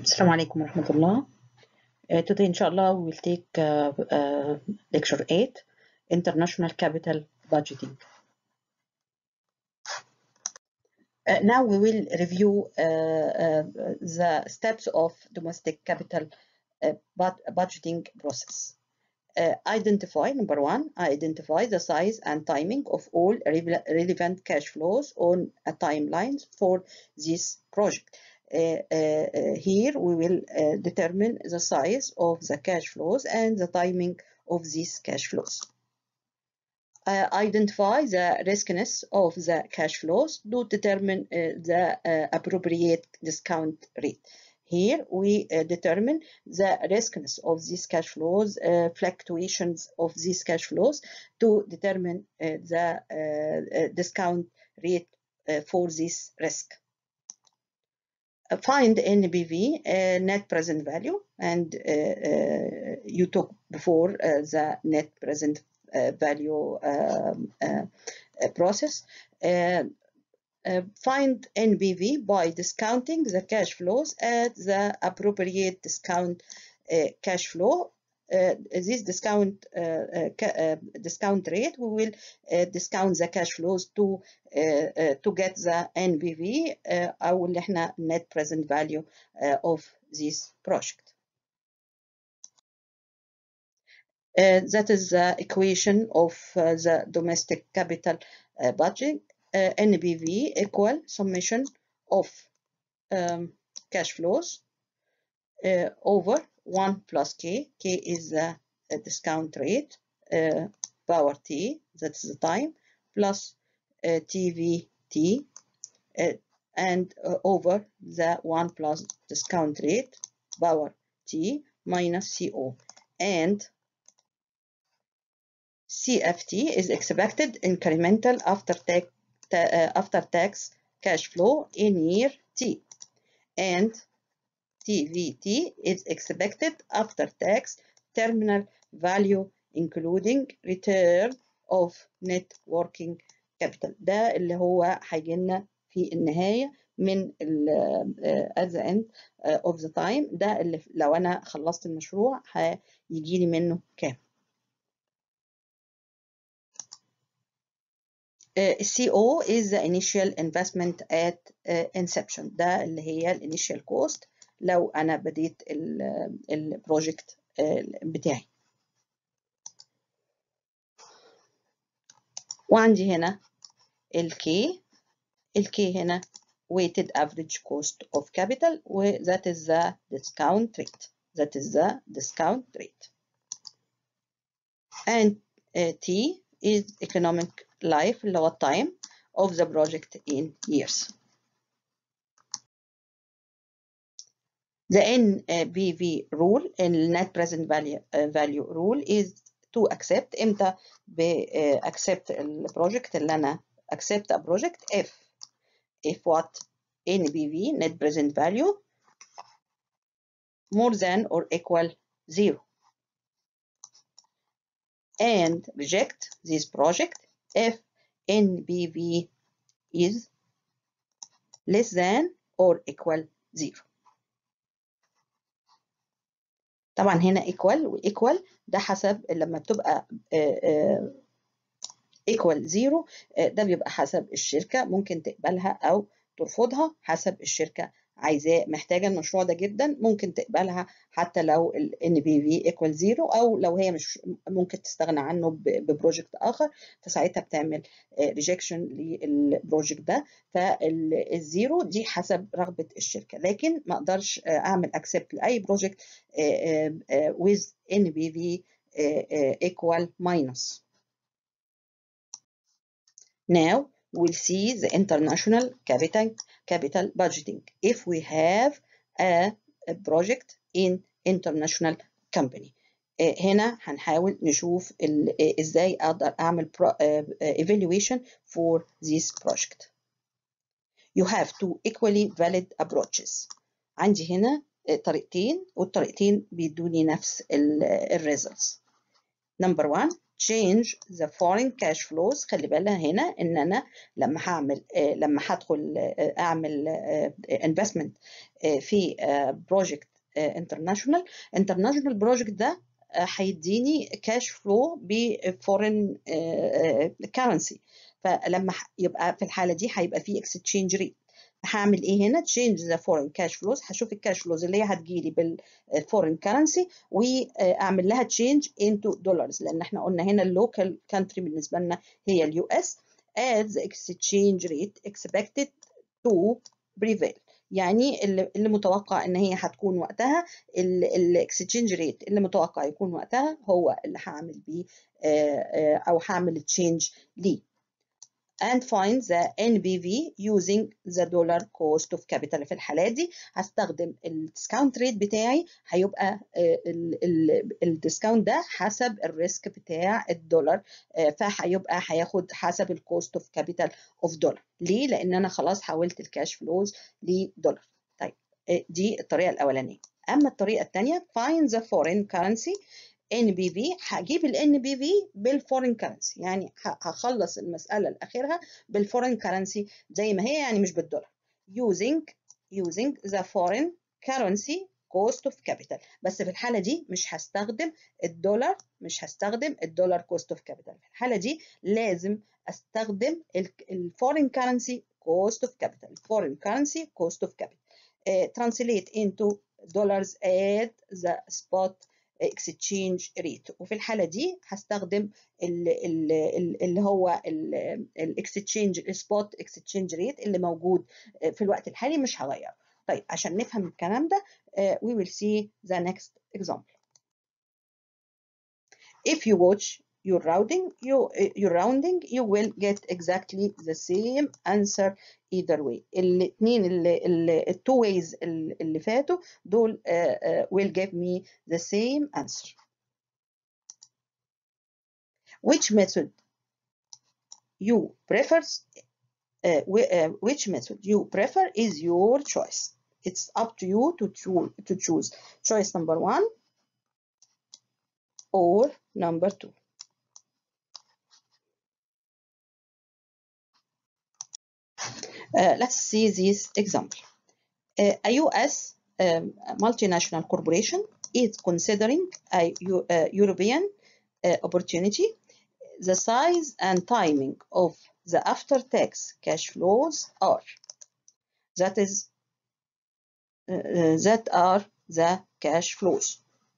السلام عليكم ورحمة الله. Uh, today, inshallah, we will take uh, uh, lecture 8 International Capital Budgeting. Uh, now we will review uh, uh, the steps of domestic capital uh, bud- budgeting process. Uh, identify number one identify the size and timing of all rele- relevant cash flows on a timelines for this project uh, uh, uh, here we will uh, determine the size of the cash flows and the timing of these cash flows uh, identify the riskiness of the cash flows to determine uh, the uh, appropriate discount rate. Here we uh, determine the riskiness of these cash flows, uh, fluctuations of these cash flows to determine uh, the uh, uh, discount rate uh, for this risk. Uh, Find NBV, uh, net present value, and uh, uh, you took before uh, the net present uh, value um, uh, uh, process. Uh, uh, find NBV by discounting the cash flows at the appropriate discount uh, cash flow. Uh, this discount uh, uh, ca- uh, discount rate we will uh, discount the cash flows to uh, uh, to get the NBV uh, او اللي احنا net present value uh, of this project. Uh, that is the equation of uh, the domestic capital uh, budget. Uh, NBV equal summation of um, cash flows uh, over 1 plus K. K is the uh, discount rate, uh, power T, that's the time, plus uh, TVT, uh, and uh, over the 1 plus discount rate, power T, minus CO. And CFT is expected incremental after tax ta- uh, after tax cash flow in year T and TVT is expected after tax terminal value including return of net working capital ده اللي هو هيجي لنا في النهاية من ال uh, at the end uh, of the time ده اللي لو أنا خلصت المشروع هيجي لي منه كام Uh, CO is the initial investment at uh, inception ده اللي هي ال initial cost لو أنا بديت البروجكت بتاعي وعندي هنا ال K ال K هنا weighted average cost of capital و that is the discount rate that is the discount rate and uh, T is economic life اللي هو time of the project in years. The NBV rule and net present value, uh, value rule is to accept امتى ب uh, accept البروجكت اللي انا accept a project if if what NBV net present value more than or equal zero and reject this project if NBV is less than or equal zero. طبعا هنا equal و equal ده حسب لما بتبقى equal zero ده بيبقى حسب الشركة ممكن تقبلها أو ترفضها حسب الشركة عايزاه محتاجه المشروع ده جدا ممكن تقبلها حتى لو ال NBV equal زيرو او لو هي مش ممكن تستغنى عنه ببروجكت اخر فساعتها بتعمل ريجكشن للبروجكت ده فالزيرو دي حسب رغبه الشركه لكن ما اقدرش اعمل اكسبت لاي بروجكت with NBV equal minus now we'll see the international capital capital budgeting if we have a, a project in international company هنا هنحاول نشوف ازاي اقدر اعمل evaluation for this project you have two equally valid approaches عندي هنا طريقتين والطريقتين بيدوني نفس ال results number one change the foreign cash flows خلي بالها هنا ان انا لما هعمل لما هدخل اعمل investment في بروجكت انترناشونال انترناشونال بروجكت ده هيديني كاش فلو بفورين كرنسي فلما يبقى في الحاله دي هيبقى في اكستشينج ريت هعمل ايه هنا تشينج ذا فورين كاش فلوز هشوف الكاش فلوز اللي هي هتجيلي بالفورين كرنسي واعمل لها تشينج انتو دولارز لان احنا قلنا هنا اللوكال كانتري بالنسبه لنا هي اليو اس at the exchange rate expected to prevail يعني اللي, اللي متوقع ان هي هتكون وقتها الاكسشينج ريت اللي متوقع يكون وقتها هو اللي هعمل بيه او هعمل تشينج ليه and find the NBV using the dollar cost of capital في الحالة دي هستخدم الديسكاونت ريت بتاعي هيبقى الديسكاونت ده حسب الريسك بتاع الدولار فهيبقى هياخد حسب الكوست اوف كابيتال اوف دولار ليه؟ لأن أنا خلاص حولت الكاش فلوز لدولار طيب دي الطريقة الأولانية أما الطريقة الثانية find the foreign currency NBV هجيب ال NBV بالفورين كرنسي يعني هخلص المسألة لآخرها بالفورين كرنسي زي ما هي يعني مش بالدولار using using the foreign currency cost of capital بس في الحالة دي مش هستخدم الدولار مش هستخدم الدولار cost of capital في الحالة دي لازم استخدم الفورين كرنسي cost of capital foreign currency cost of capital uh, translate into dollars at the spot exchange rate وفي الحالة دي هستخدم اللي هو الاكستشينج السبوت اكستشينج ريت اللي موجود في الوقت الحالي مش هغيره طيب عشان نفهم الكلام ده we will see the next example if you watch your rounding you your rounding you will get exactly the same answer either way الاثنين اللي التو ways اللي فاتوا دول uh, uh, will give me the same answer which method you prefer uh, which method you prefer is your choice it's up to you to choose to choose choice number one or number two Uh, let's see this example. Uh, a U.S. Um, multinational corporation is considering a, a European uh, opportunity. The size and timing of the after-tax cash flows are that is that are the cash flows.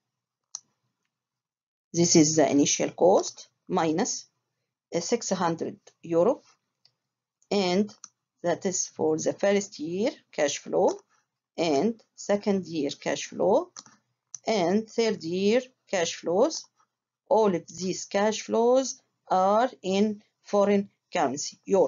This is the initial cost minus 600 euro and that is for the first year cash flow and second year cash flow and third year cash flows all of these cash flows are in foreign currency euro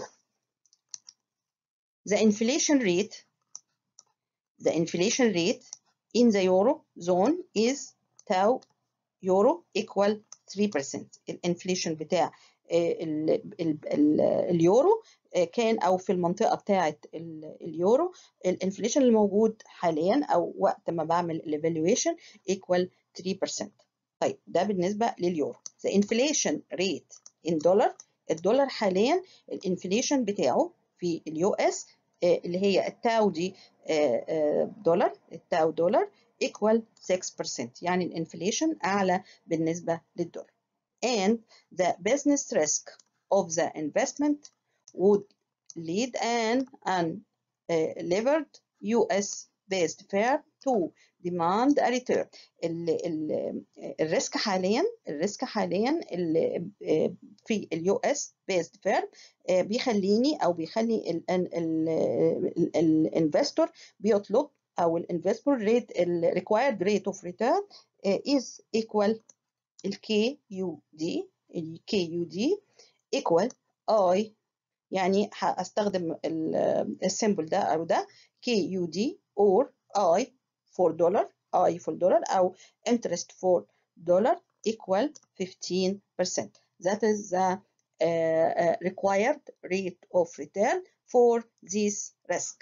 the inflation rate the inflation rate in the euro zone is tau euro equal 3% الانفليشن بتاع ال ال ال اليورو كان او في المنطقه بتاعه اليورو الانفليشن الموجود حاليا او وقت ما بعمل الايفالويشن ايكوال 3% طيب ده بالنسبه لليورو the inflation rate in dollar الدولار حاليا الانفليشن بتاعه في اليو اس اللي هي التاو دي دولار التاو دولار equal 6% يعني الانفليشن اعلى بالنسبه للدولار and the business risk of the investment would lead an unlevered US based firm to demand a return ال ال الريسك حاليا الريسك حاليا في اليو اس بيست فيرم بيخليني او بيخلي الانفستور بيطلب او الانفستور ريت الريكوايرد ريت اوف ريتيرن is equal الكي يو دي الكي يو دي equal I يعني هستخدم السيمبل ده او ده كي يو دي or I for dollar I for dollar او interest for dollar equal 15%. That is the uh, uh, required rate of return for this risk.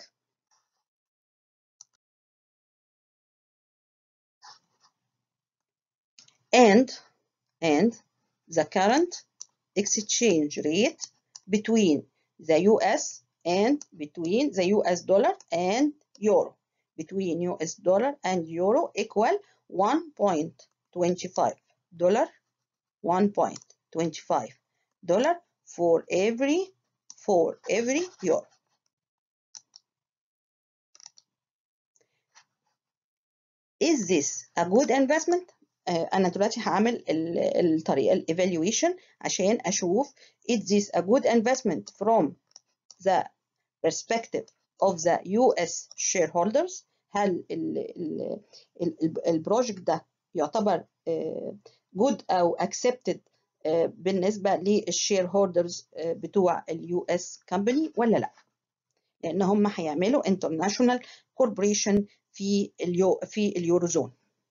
And and the current exchange rate between the US and between the US dollar and euro between US dollar and euro equal 1.25 dollar 1.25 dollar for every for every euro is this a good investment انا دلوقتي هعمل الطريقه الايفالويشن عشان اشوف is this a good investment from the perspective of the US shareholders هل البروجكت ده يعتبر good او accepted بالنسبه للشير هولدرز بتوع اليو اس كومباني ولا لا لان هم هيعملوا انترناشونال كوربوريشن في اليو في اليوروزون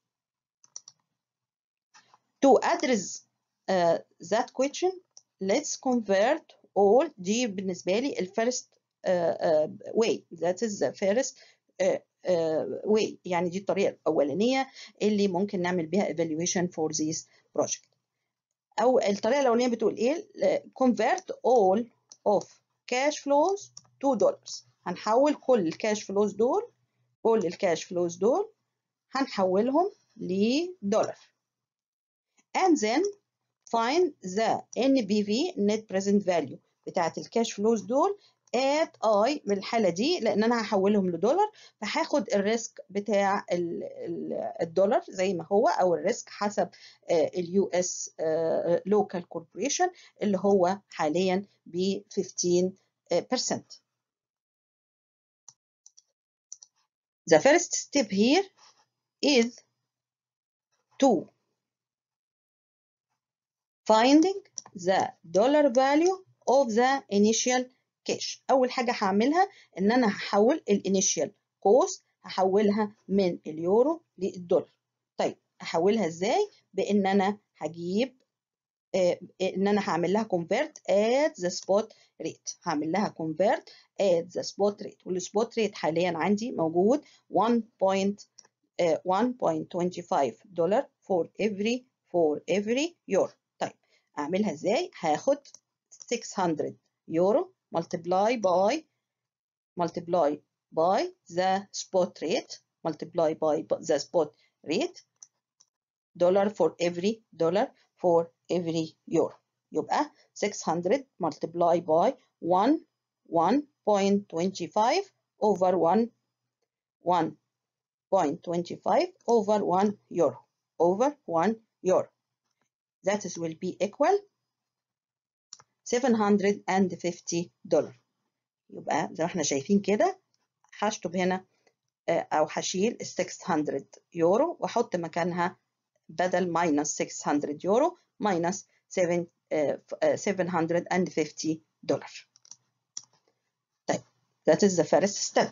to address uh, that question let's convert all دي بالنسبه لي الفيرست uh, uh, way that is the first uh, uh, way يعني دي الطريقه الاولانيه اللي ممكن نعمل بيها evaluation for this project او الطريقه الاولانيه بتقول ايه convert all of cash flows to dollars هنحول كل الكاش فلوز دول كل الكاش فلوز دول هنحولهم لدولار and then find the NBV net present value بتاعت الكاش فلوز دول at I من الحالة دي لأن أنا هحولهم لدولار فهاخد الريسك بتاع الدولار زي ما هو أو الريسك حسب اليو اس لوكال كوربوريشن اللي هو حاليا ب 15%. The first step here is to finding the dollar value of the initial cash اول حاجه هعملها ان انا هحول الانيشال كوست هحولها من اليورو للدولار طيب احولها ازاي بان انا هجيب آه ان انا هعمل لها convert at the spot rate هعمل لها convert at the spot rate والسبوت ريت حاليا عندي موجود 1.1.25 دولار for every for every euro طيب اعملها ازاي هاخد 600 يورو multiply by multiply by the spot rate multiply by the spot rate dollar for every dollar for every euro يبقى 600 multiply by 1 1.25 over 1 1.25 over 1 euro over 1 euro that is will be equal 750 دولار يبقى زي ما احنا شايفين كده هشطب هنا او هشيل ال 600 يورو واحط مكانها بدل minus 600 يورو minus 7 750 دولار طيب that is the first step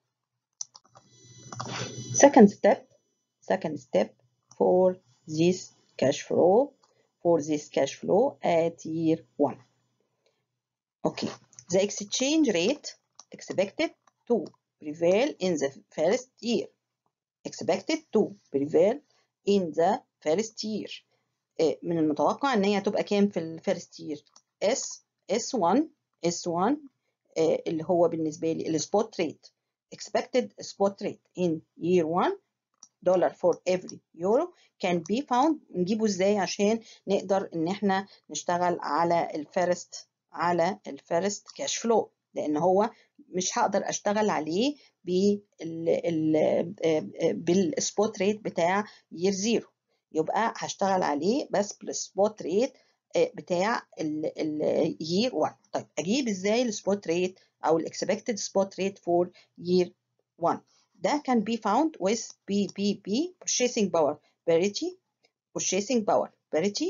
second step second step for this cash flow for this cash flow at year 1 Okay, the exchange rate expected to prevail in the first year. Expected to prevail in the first year. من المتوقع ان هي تبقى كام في الفيرست year؟ S S1 S1 اللي هو بالنسبة لي السبوت ريت expected spot rate in year 1 dollar for every euro can be found نجيبه ازاي عشان نقدر ان احنا نشتغل على الفيرست على الفيرست كاش فلو لان هو مش هقدر اشتغل عليه بالسبوت ريت بتاع يير زيرو يبقى هشتغل عليه بس بالسبوت ريت بتاع اليير 1 طيب اجيب ازاي السبوت ريت او الاكسبكتد سبوت ريت فور يير 1 ده can be found with PPP purchasing power parity purchasing power parity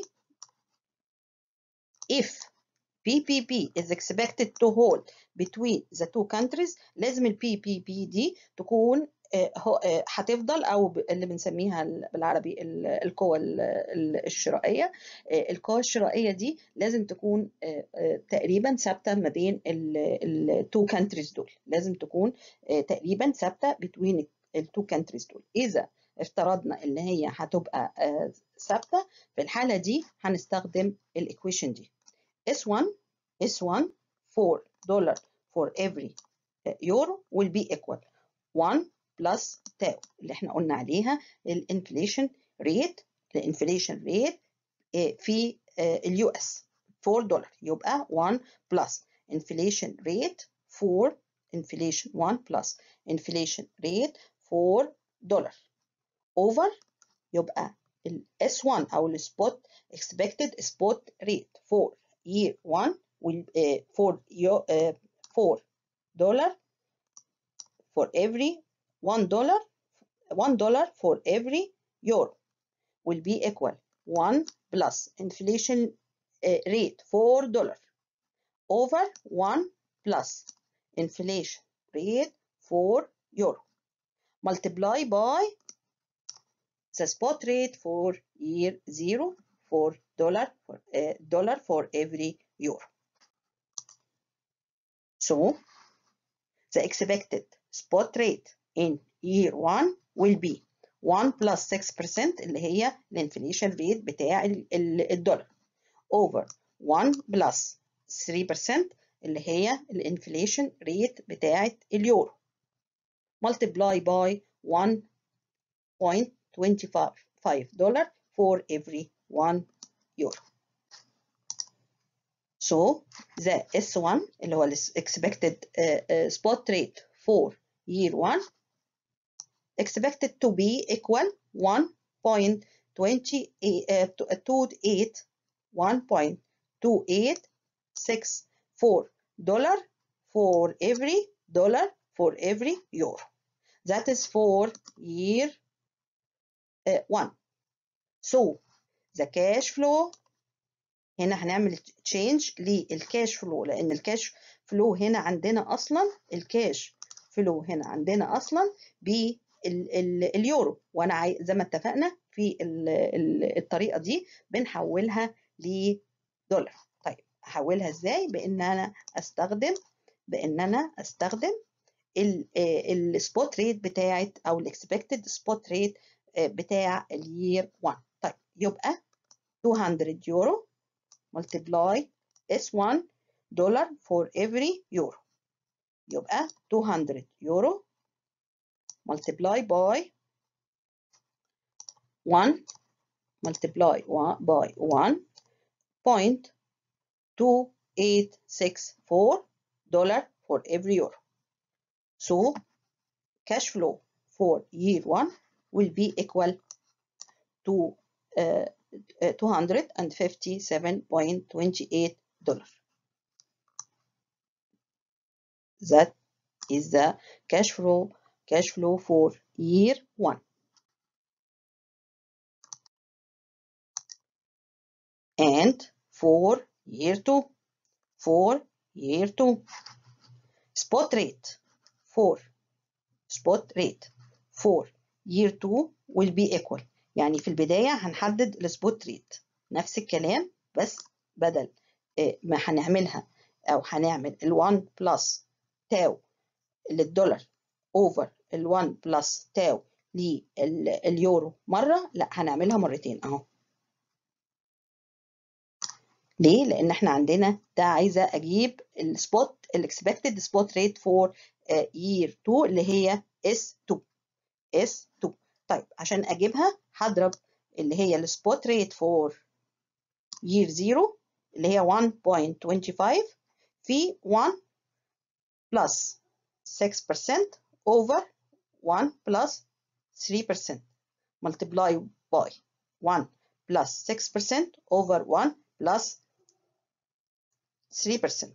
if PPP is expected to hold between the two countries لازم ال PPP دي تكون هتفضل او اللي بنسميها بالعربي القوى الشرائيه القوى الشرائيه دي لازم تكون تقريبا ثابته ما بين التو كانتريز دول لازم تكون تقريبا ثابته بين التو كانتريز دول اذا افترضنا ان هي هتبقى ثابته في الحاله دي هنستخدم الايكويشن دي S1 S1 4 dollar for every euro will be equal 1 plus تاو اللي احنا قلنا عليها الانفليشن ريت الانفليشن ريت في اليو اس 4 دولار يبقى 1 plus inflation rate 4 inflation 1 plus inflation rate 4 دولار over يبقى ال S1 أو ال spot expected spot rate for year 1 will uh, for your uh, 4 dollar for every 1 dollar 1 dollar for every euro will be equal 1 plus inflation uh, rate 4 dollar over 1 plus inflation rate 4 euro multiply by the spot rate for year 0 for dollar for uh, dollar for every euro so the expected spot rate in year 1 will be 1 plus 6% اللي هي الانفليشن ريت بتاع الدولار over 1 plus 3% اللي هي الانفليشن ريت بتاعة اليورو multiply by 1.25 dollar for every 1 euro. So the S1 اللي هو ال expected uh, uh, spot rate for year 1 expected to be equal 1.28 1.2864 dollar for every dollar for every euro. That is for year uh, 1. So the cash flow هنا هنعمل change للكاش فلو لأن الكاش فلو هنا عندنا أصلا الكاش فلو هنا عندنا أصلا باليورو وأنا عاي... زي ما اتفقنا في ال ال الطريقة دي بنحولها لدولار طيب أحولها إزاي؟ بإن أنا أستخدم بإن أنا أستخدم السبوت ريت بتاعت أو الإكسبكتد سبوت ريت بتاع الير 1 طيب يبقى 200 يورو multiply S1 dollar for every euro يبقى 200 يورو multiply by 1 multiply by 1.2864 dollar for every euro so cash flow for year 1 will be equal to uh, 257.28 dollar. That is the cash flow cash flow for year 1. And for year 2. For year 2. Spot rate for spot rate for year 2 will be equal يعني في البداية هنحدد السبوت ريت نفس الكلام بس بدل ما هنعملها أو هنعمل ال 1 بلس تاو للدولار أوفر ال 1 بلس تاو لليورو مرة لا هنعملها مرتين أهو ليه؟ لأن احنا عندنا ده عايزة أجيب السبوت الاكسبكتد سبوت ريت فور يير 2 اللي هي S2 S2 طيب عشان اجيبها هضرب اللي هي السبوت ريت فور يير 0 اللي هي 1.25 في 1 بلس 6% over 1 بلس 3% multiply by 1 plus 6% over 1 plus 3%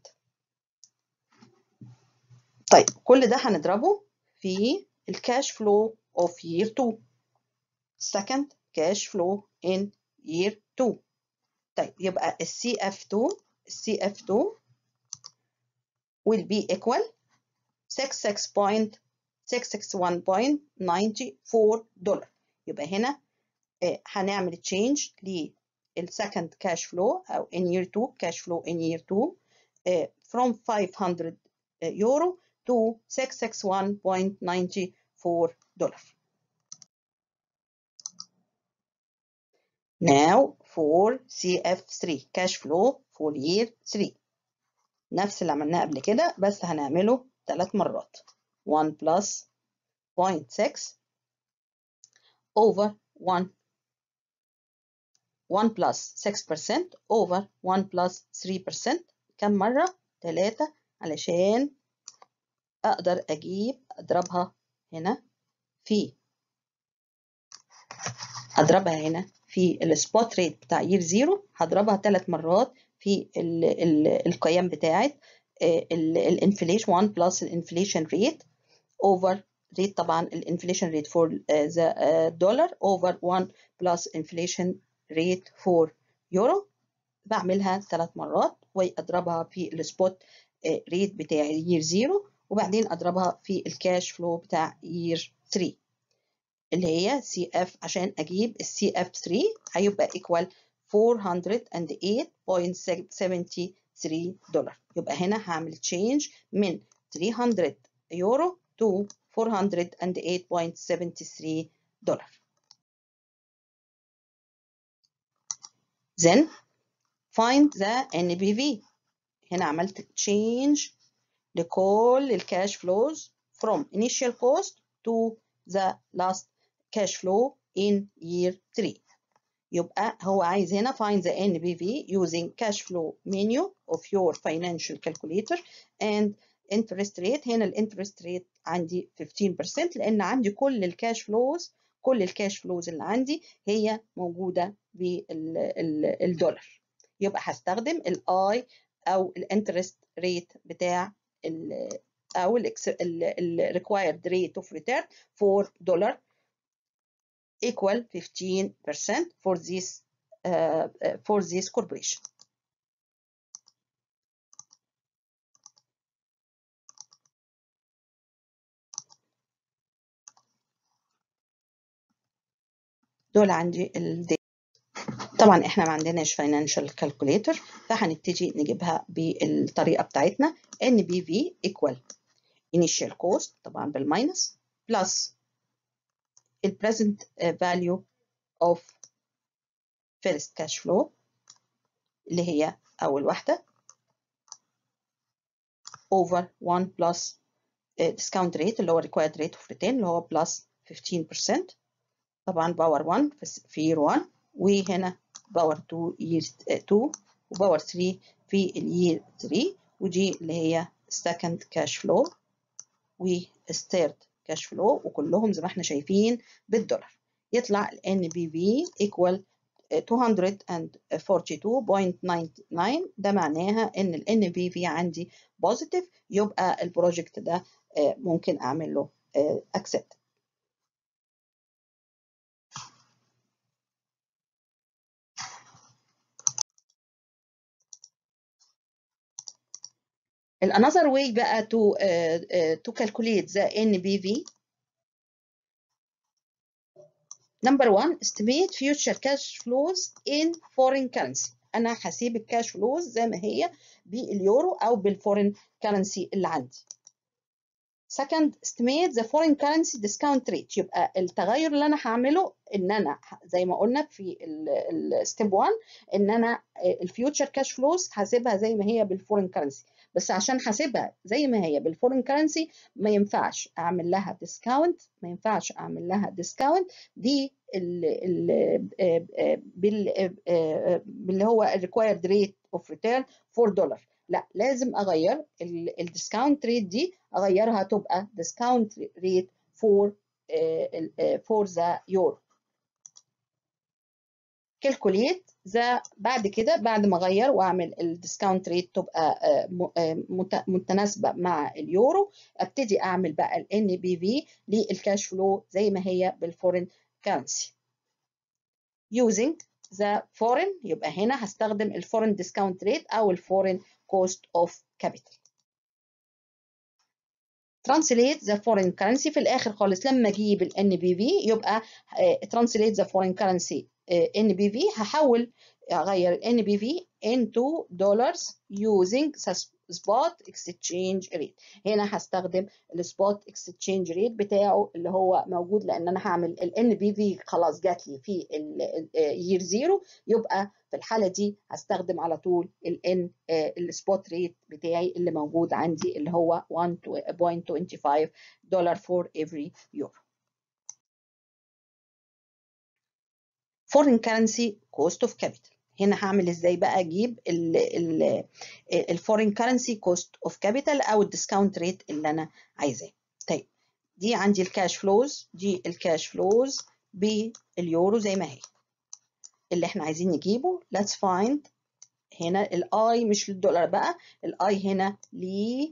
طيب كل ده هنضربه في الكاش فلو of year 2 second cash flow in year 2 طيب يبقى ال CF2 ال CF2 will be equal 66.661.94 دولار يبقى هنا هنعمل تشينج للسكند كاش فلو او in year 2 cash flow in year 2 from 500 euro to 661.94 دولار Now for CF3 cash flow for year 3 نفس اللي عملناه قبل كده بس هنعمله ثلاث مرات 1 plus 0.6 over 1 1 plus 6% over 1 plus 3% كم مرة؟ ثلاثة علشان أقدر أجيب أضربها هنا في أضربها هنا في السبوت ريت بتاع يير زيرو هضربها ثلاث مرات في ال ال القيم بتاعت الانفليشن 1 بلس الانفليشن ريت اوفر ريت طبعا الانفليشن ريت فور ذا دولار اوفر 1 بلس انفليشن ريت فور يورو بعملها ثلاث مرات واضربها في السبوت ريت بتاع يير زيرو وبعدين اضربها في الكاش فلو بتاع يير 3 اللي هي سي اف عشان اجيب السي اف 3 هيبقى ايكوال 408.73 دولار يبقى هنا هعمل تشينج من 300 يورو to 408.73 دولار then find the NBV هنا عملت change لكل الكاش flows from initial cost to the last cash flow in year 3 يبقى هو عايز هنا find the NBV using cash flow menu of your financial calculator and interest rate هنا الانترست ريت عندي 15% لان عندي كل الكاش فلوز كل الكاش فلوز اللي عندي هي موجوده بالدولار يبقى هستخدم الاي او الانترست ريت بتاع ال او ال required rate of return for dollar equal 15% for this uh, for this corporation. دول عندي ال طبعا احنا ما عندناش financial calculator فهنبتدي نجيبها بالطريقه بتاعتنا NBV equal initial cost طبعا بالماينس plus the present value of first cash flow اللي هي أول واحدة over 1 plus discount rate اللي هو required rate of return اللي هو plus 15% طبعا باور 1 في year 1 وهنا باور 2 year 2 وباور 3 في اليير 3 ودي اللي هي second cash flow و third كاش فلو وكلهم زي ما احنا شايفين بالدولار يطلع ال NBV equal 242.99 ده معناها ان ال NBV عندي بوزيتيف يبقى البروجكت ده ممكن اعمل له accept another way بقى to uh, uh, to calculate the NBV number one estimate future cash flows in foreign currency انا هسيب الكاش فلوز زي ما هي باليورو او بالفورين كرنسي اللي عندي second estimate the foreign currency discount rate يبقى التغير اللي انا هعمله ان انا زي ما قلنا في الستيب 1 ان انا الفيوتشر كاش فلوز هسيبها زي ما هي بالفورين كرنسي بس عشان حاسبها زي ما هي بالفورين كرنسي ما ينفعش اعمل لها ديسكاونت ما ينفعش اعمل لها ديسكاونت دي ال ال بال باللي هو الريكوايرد ريت اوف ريتيرن 4 دولار لا لازم اغير الديسكاونت ريت دي اغيرها تبقى ديسكاونت ريت فور فور ذا يورو كالكوليت ذا بعد كده بعد ما اغير واعمل الديسكاونت ريت تبقى متناسبه مع اليورو ابتدي اعمل بقى الان بي في للكاش فلو زي ما هي بالفورين كرنسي using the foreign يبقى هنا هستخدم الفورين ديسكاونت ريت او الفورين كوست اوف كابيتال translate the foreign currency في الاخر خالص لما اجيب ال NBV يبقى translate the foreign currency NBV هحول اغير ال NBV into dollars using spot exchange rate هنا هستخدم السبوت exchange rate بتاعه اللي هو موجود لان انا هعمل ال NBV خلاص جات لي في الير زيرو يبقى في الحاله دي هستخدم على طول ال N السبوت ريت بتاعي اللي موجود عندي اللي هو 1.25 دولار for every euro foreign currency cost of capital هنا هعمل ازاي بقى اجيب الفورين كرنسي كوست اوف كابيتال او الديسكاونت ريت اللي انا عايزاه طيب دي عندي الكاش فلوز دي الكاش فلوز باليورو زي ما هي اللي احنا عايزين نجيبه let's find هنا الاي مش للدولار بقى الاي هنا ل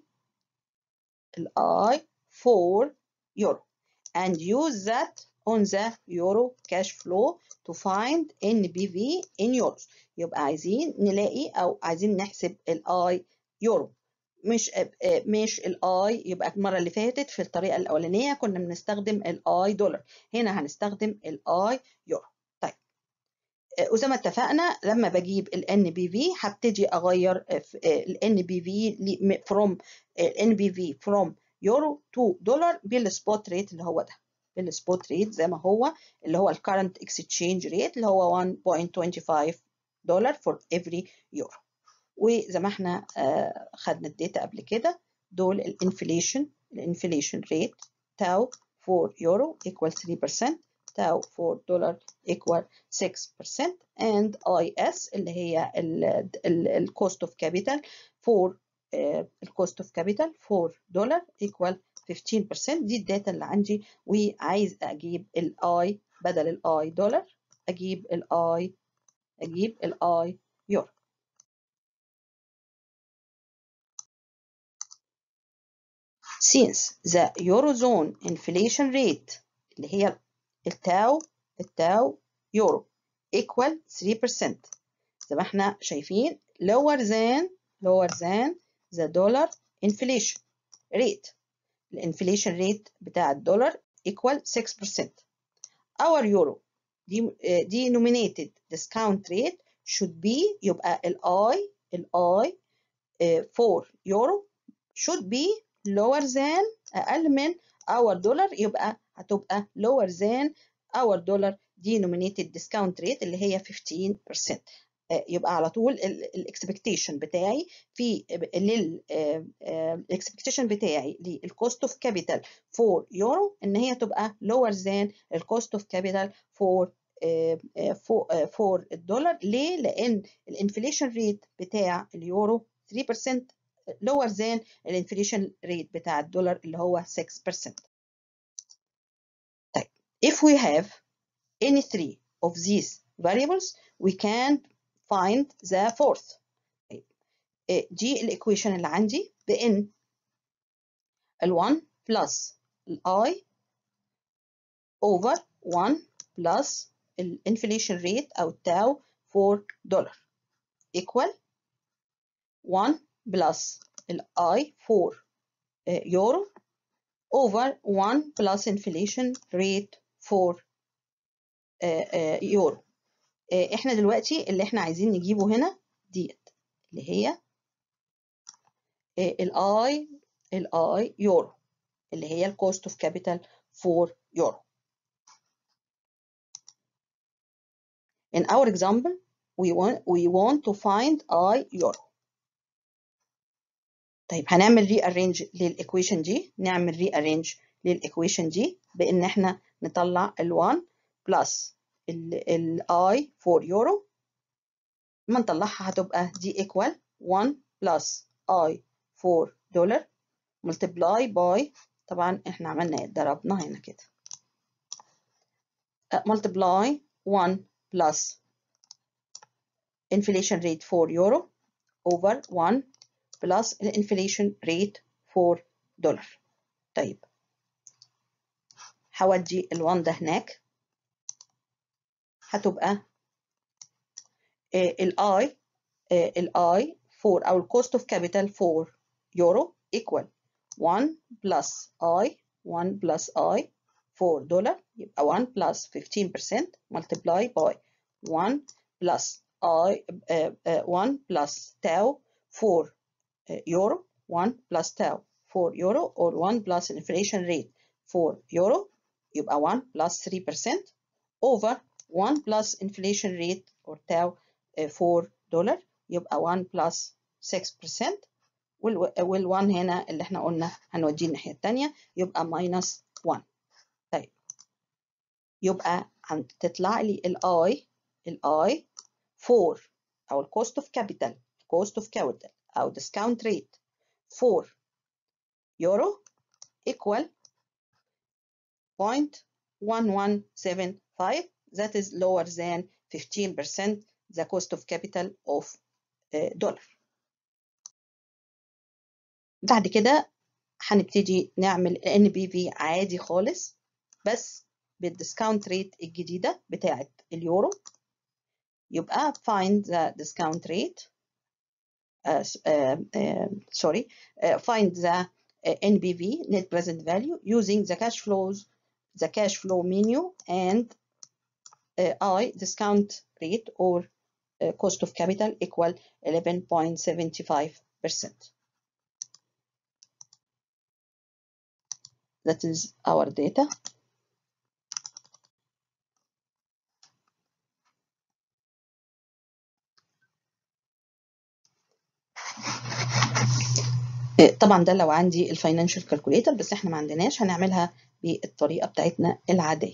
الاي for euro and use that on the euro cash flow to find NBV in euros يبقى عايزين نلاقي او عايزين نحسب الاي يورو مش مش الاي يبقى المره اللي فاتت في الطريقه الاولانيه كنا بنستخدم الاي دولار هنا هنستخدم الاي يورو طيب وزي ما اتفقنا لما بجيب الان بي في هبتدي اغير الان بي في فروم الان بي في فروم يورو تو دولار بالسبوت ريت اللي هو ده بالسبوت ريت زي ما هو اللي هو الكرنت اكسشينج ريت اللي هو 1.25 دولار فور افري يورو وزي ما احنا خدنا الداتا قبل كده دول الانفليشن الانفليشن ريت تاو فور يورو equal 3% تاو فور دولار equal 6% and IS اللي هي الكوست اوف كابيتال فور الكوست اوف كابيتال فور دولار equal 15% دي الداتا اللي عندي وعايز اجيب الاي بدل الاي دولار اجيب الاي اجيب الاي يورو since the eurozone inflation rate اللي هي التاو التاو يورو equal 3% زي ما احنا شايفين lower than lower than the dollar inflation rate الانفليشن ريت بتاع الدولار equal 6% our euro denominated discount rate should be يبقى الاي الاي for euro should be lower than اقل من our dollar يبقى هتبقى lower than our dollar denominated discount rate اللي هي 15% يبقى على طول الاكسبكتيشن بتاعي في لل الاكسبكتيشن بتاعي للكوست اوف كابيتال فور يورو ان هي تبقى lower than الكوست اوف كابيتال فور فور الدولار ليه؟ لان الانفليشن ريت بتاع اليورو 3% lower than الانفليشن ريت بتاع الدولار اللي هو 6%. طيب if we have any three of these variables we can find the fourth طيب دي الايكويشن اللي عندي بان ال1 plus i over 1 plus الانفليشن ريت او التاو for dollar equal 1 plus الاي for يورو over 1 plus inflation rate for يورو احنا دلوقتي اللي احنا عايزين نجيبه هنا ديت اللي هي الاي الاي يورو اللي هي الكوست اوف كابيتال فور يورو in our example we want we want to find i euro طيب هنعمل ري ارينج للايكويشن دي نعمل ري ارينج للايكويشن دي بان احنا نطلع ال1 بلس الاي 4 يورو لما نطلعها هتبقى دي equal 1 بلس اي 4 دولار multiply by طبعا احنا عملنا ضربنا هنا كده multiply 1 plus inflation rate 4 يورو over 1 plus الانفليشن rate 4 دولار طيب هودي ال1 ده هناك هتبقى الاي الاي 4 او الكوست اوف كابيتال 4 يورو equal 1 plus i 1 plus i 4 دولار يبقى 1 plus 15% multiply by 1 plus i uh, uh, 1 plus tau 4 euro 1 plus tau 4 euro or 1 plus inflation rate 4 euro يبقى 1 plus 3% over 1 plus inflation rate or tau 4 دولار يبقى 1 plus 6% وال 1 هنا اللي احنا قلنا هنوديه الناحية التانية يبقى minus 1 طيب يبقى تطلع لي الاي الاي 4 او الكوست اوف كابيتال cost of capital أو discount rate 4 euro equal 0.1175 that is lower than 15% the cost of capital of uh, dollar بعد كده هنبتدي نعمل NBV عادي خالص بس بالديسكاونت ريت الجديدة بتاعة اليورو يبقى find the discount rate uh, uh, uh, sorry find the NBV net present value using the cash flows the cash flow menu and I discount rate or cost of capital equal 11.75%. That is our data. طبعا ده لو عندي الفاينانشال كالكوليتر بس احنا ما عندناش هنعملها بالطريقه بتاعتنا العاديه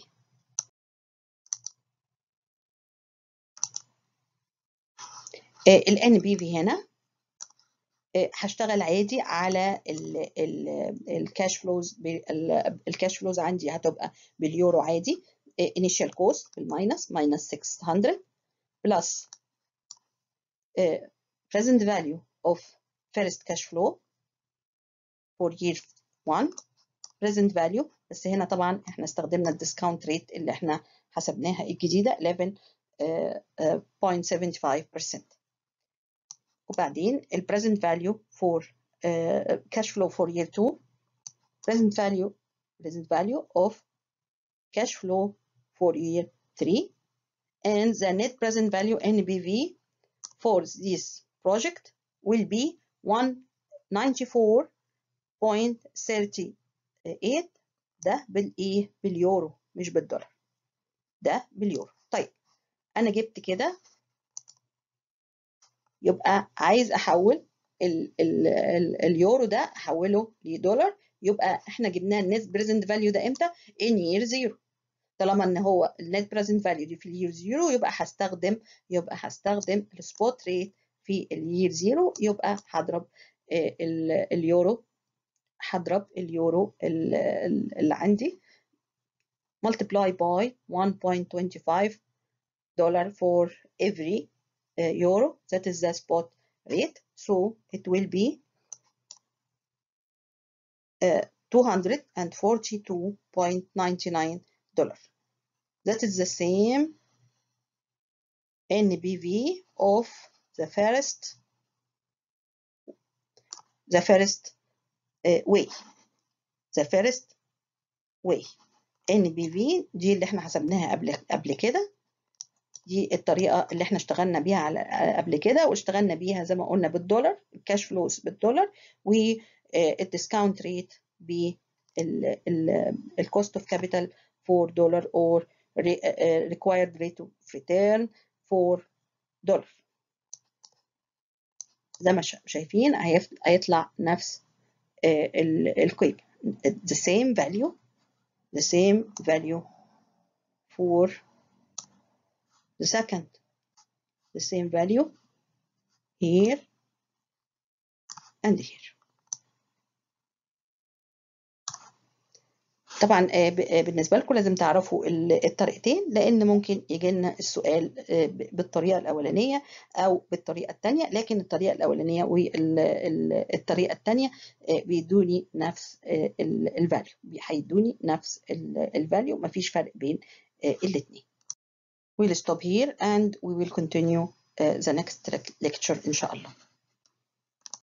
الان بي في هنا هشتغل عادي على الكاش فلوز الكاش فلوز عندي هتبقى باليورو عادي initial cost بالماينس ماينس 600 plus present value of first cash flow for year 1 present value بس هنا طبعا احنا استخدمنا الديسكاونت ريت اللي احنا حسبناها الجديده 11.75% وبعدين ال present value for uh, cash flow for year 2 present value present value of cash flow for year 3 and the net present value NBV for this project will be 194 0.38 ده بالايه باليورو مش بالدولار ده باليورو طيب انا جبت كده يبقى عايز احول ال ال ال اليورو ده احوله لدولار يبقى احنا جبناه النت بريزنت فاليو ده امتى ان يير زيرو طالما ان هو النت بريزنت فاليو دي في اليير زيرو يبقى هستخدم يبقى هستخدم السبوت ريت في اليير زيرو يبقى هضرب اليورو هضرب اليورو اللي عندي multiply by 1.25 dollar for every uh, euro that is the spot rate so it will be uh, 242.99 dollar that is the same NBV of the first the first uh, way the first way NBV دي اللي احنا حسبناها قبل قبل كده دي الطريقه اللي احنا اشتغلنا بيها على قبل كده واشتغلنا بيها زي ما قلنا بالدولار الكاش فلوس بالدولار والديسكاونت ريت بالكوست اوف كابيتال 4 دولار اور required rate of return 4 دولار زي ما شايفين هيطلع نفس القيمة the same value the same value for the second the same value here and here طبعا بالنسبة لكم لازم تعرفوا الطريقتين لأن ممكن يجي لنا السؤال بالطريقة الأولانية أو بالطريقة الثانية لكن الطريقة الأولانية والطريقة الثانية بيدوني نفس الفاليو هيدوني نفس الفاليو مفيش فرق بين الاثنين. We'll stop here and we will continue the next lecture إن شاء الله.